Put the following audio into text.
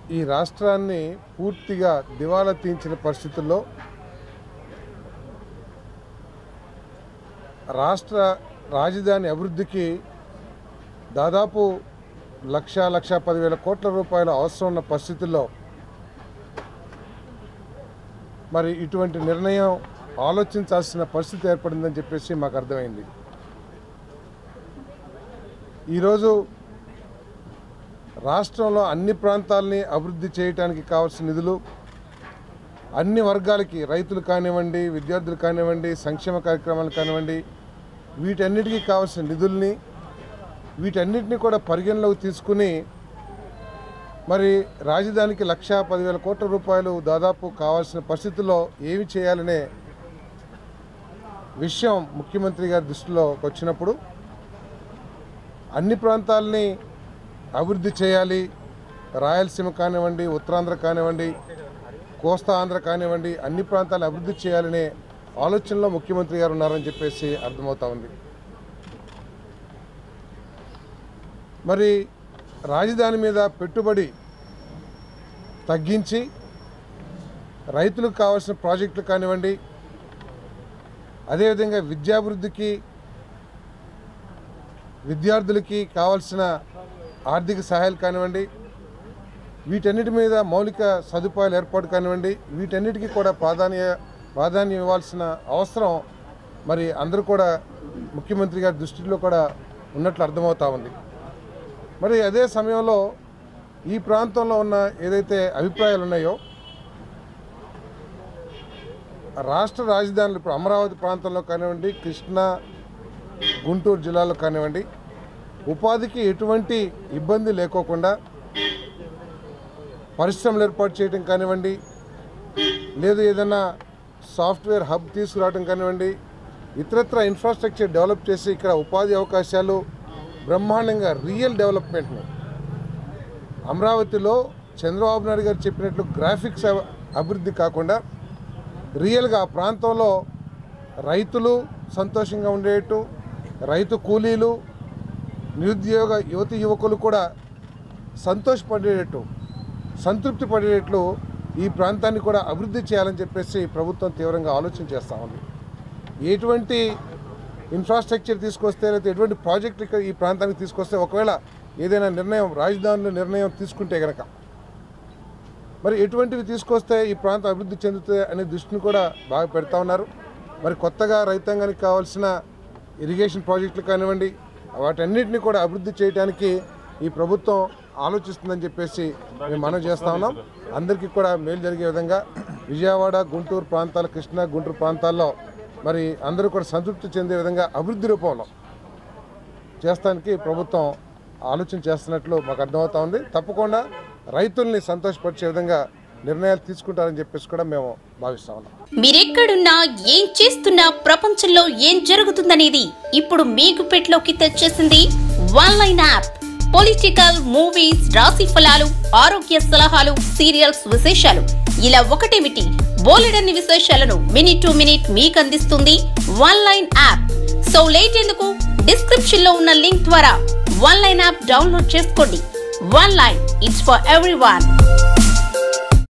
ఈ రాష్ట్రాన్ని పూర్తిగా దివాలా తీయించిన పరిస్థితుల్లో రాష్ట్ర రాజధాని అభివృద్ధికి దాదాపు లక్ష లక్ష పదివేల కోట్ల రూపాయల అవసరం ఉన్న పరిస్థితుల్లో మరి ఇటువంటి నిర్ణయం ఆలోచించాల్సిన పరిస్థితి ఏర్పడిందని చెప్పేసి మాకు అర్థమైంది ఈరోజు రాష్ట్రంలో అన్ని ప్రాంతాలని అభివృద్ధి చేయడానికి కావాల్సిన నిధులు అన్ని వర్గాలకి రైతులు కానివ్వండి విద్యార్థులు కానివ్వండి సంక్షేమ కార్యక్రమాలు కానివ్వండి వీటన్నిటికీ కావాల్సిన నిధుల్ని వీటన్నిటిని కూడా పరిగణలోకి తీసుకుని మరి రాజధానికి లక్ష పదివేల కోట్ల రూపాయలు దాదాపు కావాల్సిన పరిస్థితుల్లో ఏమి చేయాలనే విషయం ముఖ్యమంత్రి గారి దృష్టిలోకి వచ్చినప్పుడు అన్ని ప్రాంతాలని అభివృద్ధి చేయాలి రాయలసీమ కానివ్వండి ఉత్తరాంధ్ర కానివ్వండి కోస్తా ఆంధ్ర కానివ్వండి అన్ని ప్రాంతాలు అభివృద్ధి చేయాలనే ఆలోచనలో ముఖ్యమంత్రి గారు ఉన్నారని చెప్పేసి అర్థమవుతా ఉంది మరి రాజధాని మీద పెట్టుబడి తగ్గించి రైతులకు కావాల్సిన ప్రాజెక్టులు కానివ్వండి అదేవిధంగా విద్యాభివృద్ధికి విద్యార్థులకి కావాల్సిన ఆర్థిక సహాయాలు కానివ్వండి వీటన్నిటి మీద మౌలిక సదుపాయాలు ఏర్పాటు కానివ్వండి వీటన్నిటికీ కూడా ప్రాధాన్య ప్రాధాన్యం ఇవ్వాల్సిన అవసరం మరి అందరూ కూడా ముఖ్యమంత్రి గారి దృష్టిలో కూడా ఉన్నట్లు అర్థమవుతా ఉంది మరి అదే సమయంలో ఈ ప్రాంతంలో ఉన్న ఏదైతే అభిప్రాయాలు ఉన్నాయో రాష్ట్ర రాజధానులు ఇప్పుడు అమరావతి ప్రాంతంలో కానివ్వండి కృష్ణా గుంటూరు జిల్లాలో కానివ్వండి ఉపాధికి ఎటువంటి ఇబ్బంది లేకోకుండా పరిశ్రమలు ఏర్పాటు చేయడం కానివ్వండి లేదు ఏదైనా సాఫ్ట్వేర్ హబ్ తీసుకురావడం కానివ్వండి ఇతరత్ర ఇన్ఫ్రాస్ట్రక్చర్ డెవలప్ చేసి ఇక్కడ ఉపాధి అవకాశాలు బ్రహ్మాండంగా రియల్ డెవలప్మెంట్ని అమరావతిలో చంద్రబాబు నాయుడు గారు చెప్పినట్లు గ్రాఫిక్స్ అవ- అభివృద్ధి కాకుండా రియల్గా ఆ ప్రాంతంలో రైతులు సంతోషంగా ఉండేట్టు రైతు కూలీలు నిరుద్యోగ యువతి యువకులు కూడా సంతోషపడేటట్టు సంతృప్తి పడేటట్లు ఈ ప్రాంతాన్ని కూడా అభివృద్ధి చేయాలని చెప్పేసి ప్రభుత్వం తీవ్రంగా ఆలోచన చేస్తూ ఉంది ఎటువంటి ఇన్ఫ్రాస్ట్రక్చర్ తీసుకొస్తే లేదా ఎటువంటి ప్రాజెక్ట్ ఇక్కడ ఈ ప్రాంతానికి తీసుకొస్తే ఒకవేళ ఏదైనా నిర్ణయం రాజధానిలో నిర్ణయం తీసుకుంటే గనక మరి ఎటువంటివి తీసుకొస్తే ఈ ప్రాంతం అభివృద్ధి చెందుతుంది అనే దృష్టిని కూడా బాగా పెడతా ఉన్నారు మరి కొత్తగా రైతాంగానికి కావాల్సిన ఇరిగేషన్ ప్రాజెక్టులు కానివ్వండి వాటన్నిటిని కూడా అభివృద్ధి చేయడానికి ఈ ప్రభుత్వం ఆలోచిస్తుందని చెప్పేసి మేము మనం చేస్తా ఉన్నాం అందరికీ కూడా మేలు జరిగే విధంగా విజయవాడ గుంటూరు ప్రాంతాల కృష్ణా గుంటూరు ప్రాంతాల్లో మరి అందరూ కూడా సంతృప్తి చెందే విధంగా అభివృద్ధి రూపంలో చేస్తానికి ప్రభుత్వం ఆలోచన చేస్తున్నట్లు మాకు అర్థమవుతా ఉంది తప్పకుండా రైతుల్ని సంతోషపరిచే విధంగా నిర్ణయాలు తీసుకుంటారని చెప్పేసి కూడా మేము భావిస్తా ఉన్నాం మీరెక్కడున్నా ఏం చేస్తున్నా ప్రపంచంలో ఏం జరుగుతుందనేది ఇప్పుడు మీకు పెట్లోకి తెచ్చేసింది one line app political movies రాశి ఫలాలు ఆరోగ్య సలహాలు సీరియల్స్ విశేషాలు ఇలా ఒకటేమిటి బోలెడన్ని విశేషాలను మినిట్ టు మినిట్ మీకు అందిస్తుంది one line app so late ఎందుకు డిస్క్రిప్షన్ లో ఉన్న లింక్ ద్వారా వన్ లైన్ యాప్ డౌన్లోడ్ చేసుకోండి one line it's for every